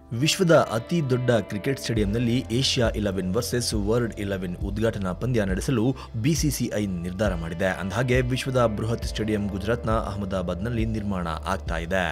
ವಿಶ್ವದ ಅತಿ ದೊಡ್ಡ ಕ್ರಿಕೆಟ್ ಸ್ಟೇಡಿಯಂನಲ್ಲಿ Asia eleven versus world eleven ಉದ್ಘಾಟನಾ ಪಂದ್ಯ ನಡೆಸಲು ಬಿಸಿಸಿಐ ನಿರ್ಧಾರ ಮಾಡಿದೆ ಅಂದಹಾಗೆ ವಿಶ್ವದ ಬೃಹತ್ ಸ್ಟೇಡಿಯಂ ಗುಜರಾತ್ನ ಅಹಮದಾಬಾದ್ನಲ್ಲಿ ನಿರ್ಮಾಣ ಆಗ್ತಾ ಇದೆ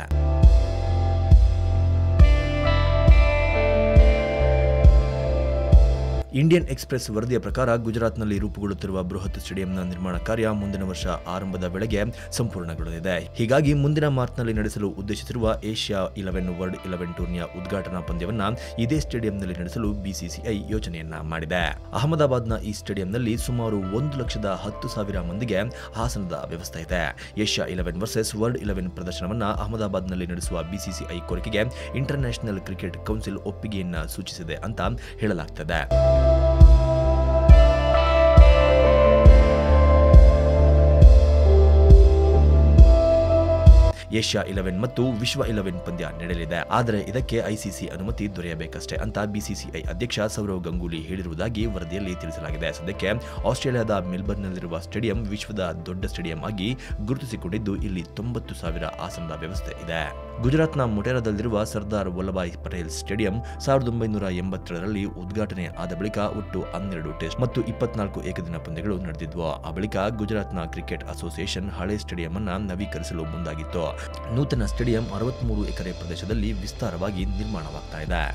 ಇಂಡಿಯನ್ ಎಕ್ಸ್ಪ್ರೆಸ್ ವರದಿಯ ಪ್ರಕಾರ ಗುಜರಾತ್ನಲ್ಲಿ ರೂಪುಗೊಳ್ಳುತ್ತಿರುವ ಬೃಹತ್ ಸ್ಟೇಡಿಯಂನ ನಿರ್ಮಾಣ ಕಾರ್ಯ ಮುಂದಿನ ವರ್ಷ ಆರಂಭದ ವೇಳೆಗೆ ಸಂಪೂರ್ಣಗೊಳ್ಳಲಿದೆ ಹೀಗಾಗಿ ಮುಂದಿನ ಮಾರ್ಚ್ನಲ್ಲಿ ನಡೆಸಲು ಉದ್ದೇಶಿಸಿರುವ ಏಷ್ಯಾ ಇಲೆವೆನ್ ವರ್ಲ್ಡ್ ಇಲೆವೆನ್ ಟೂರ್ನಿಯ ಉದ್ಘಾಟನಾ ಪಂದ್ಯವನ್ನ ಇದೇ ಸ್ಟೇಡಿಯಂನಲ್ಲಿ ನಡೆಸಲು ಬಿಸಿಸಿಐ ಯೋಜನೆಯನ್ನ ಮಾಡಿದೆ ಅಹಮದಾಬಾದ್ನ ಈ ಸ್ಟೇಡಿಯಂನಲ್ಲಿ ಸುಮಾರು ಒಂದು ಲಕ್ಷದ ಹತ್ತು ಸಾವಿರ ಮಂದಿಗೆ ಆಸನದ ವ್ಯವಸ್ಥೆ ಇದೆ Asia eleven versus world eleven ಪ್ರದರ್ಶನವನ್ನ ಅಹಮದಾಬಾದ್ನಲ್ಲಿ ನಡೆಸುವ ಬಿಸಿಸಿಐ ಕೋರಿಕೆಗೆ ಇಂಟರ್ನ್ಯಾಷನಲ್ ಕ್ರಿಕೆಟ್ ಕೌನ್ಸಿಲ್ ಒಪ್ಪಿಗೆಯನ್ನ ಸೂಚಿಸಿದೆ ಅಂತ ಹೇಳಲಾಗ್ತದೆ ಏಷ್ಯಾ ಇಲೆವೆನ್ ಮತ್ತು ವಿಶ್ವ ಇಲೆವೆನ್ ಪಂದ್ಯ ನಡೆಯಲಿದೆ ಆದರೆ ಇದಕ್ಕೆ ಐಸಿಸಿ ಅನುಮತಿ ದೊರೆಯಬೇಕಷ್ಟೇ ಅಂತ ಬಿಸಿಸಿಐ ಅಧ್ಯಕ್ಷ ಸೌರವ್ ಗಂಗೂಲಿ ಹೇಳಿರುವುದಾಗಿ ವರದಿಯಲ್ಲಿ ತಿಳಿಸಲಾಗಿದೆ ಸದ್ಯಕ್ಕೆ ಆಸ್ಟ್ರೇಲಿಯಾದ ಮೆಲ್ಬರ್ನ್ನಲ್ಲಿರುವ ಸ್ಟೇಡಿಯಂ ವಿಶ್ವದ ದೊಡ್ಡ ಸ್ಟೇಡಿಯಂ ಆಗಿ ಗುರುತಿಸಿಕೊಂಡಿದ್ದು ಇಲ್ಲಿ ತೊಂಬತ್ತು ಸಾವಿರ ಆಸನದ ವ್ಯವಸ್ಥೆ ಇದೆ ಗುಜರಾತ್ನ ಮೊಟೆರಾದಲ್ಲಿರುವ ಸರ್ದಾರ್ ವಲ್ಲಭಾಯ್ ಪಟೇಲ್ ಸ್ಟೇಡಿಯಂ ಸಾವಿರದ ಒಂಬೈನೂರ ಎಂಬತ್ತರಲ್ಲಿ ಉದ್ಘಾಟನೆ ಆದ ಬಳಿಕ ಒಟ್ಟು ಹನ್ನೆರಡು ಟೆಸ್ಟ್ ಮತ್ತು ಇಪ್ಪತ್ನಾಲ್ಕು ಏಕದಿನ ಪಂದ್ಯಗಳು ನಡೆದಿದ್ವು ಆ ಬಳಿಕ ಗುಜರಾತ್ನ ಕ್ರಿಕೆಟ್ ಅಸೋಸಿಯೇಷನ್ ಹಳೆ ಸ್ಟೇಡಿಯಂ ಅನ್ನ ನವೀಕರಿಸಲು ಮುಂದಾಗಿತ್ತು ನೂತನ ಸ್ಟೇಡಿಯಂ ಅರವತ್ಮೂರು ಎಕರೆ ಪ್ರದೇಶದಲ್ಲಿ ವಿಸ್ತಾರವಾಗಿ ನಿರ್ಮಾಣವಾಗ್ತಾ ಇದೆ